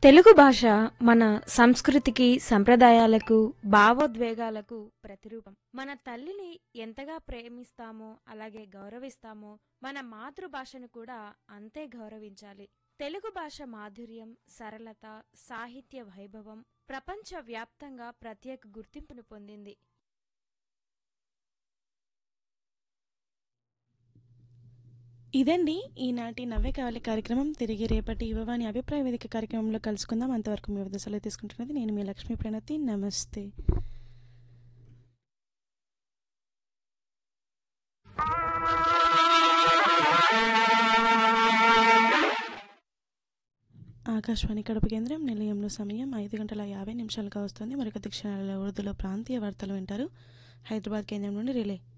తెలుగు భాష మన సంస్కృతికి సంప్రదాయాలకు భావోద్వేగాలకు ప్రతిరూపం మన తల్లిని ఎంతగా ప్రేమిస్తామో అలాగే గౌరవిస్తామో మన మాతృభాషను కూడా అంతే గౌరవించాలి తెలుగు భాష మాధుర్యం సరళత సాహిత్య వైభవం ప్రపంచ వ్యాప్తంగా ప్రత్యేక గుర్తింపును పొందింది ఇదండి ఈనాటి నవ్వే కావాలి కార్యక్రమం తిరిగి రేపటి యువవాణి అభిప్రాయ వేదిక కార్యక్రమంలో కలుసుకుందాం అంతవరకు మీ వద్ద సెలవు తీసుకుంటున్నది నేను మీ లక్ష్మీ ప్రణతి నమస్తే ఆకాశవాణి కడప కేంద్రం నిలయంలో సమయం ఐదు గంటల యాభై నిమిషాలుగా వస్తుంది మరొక క్షణాలలో ఉర్దూలో ప్రాంతీయ వార్తలు వింటారు హైదరాబాద్ కేంద్రం నుండి రిలే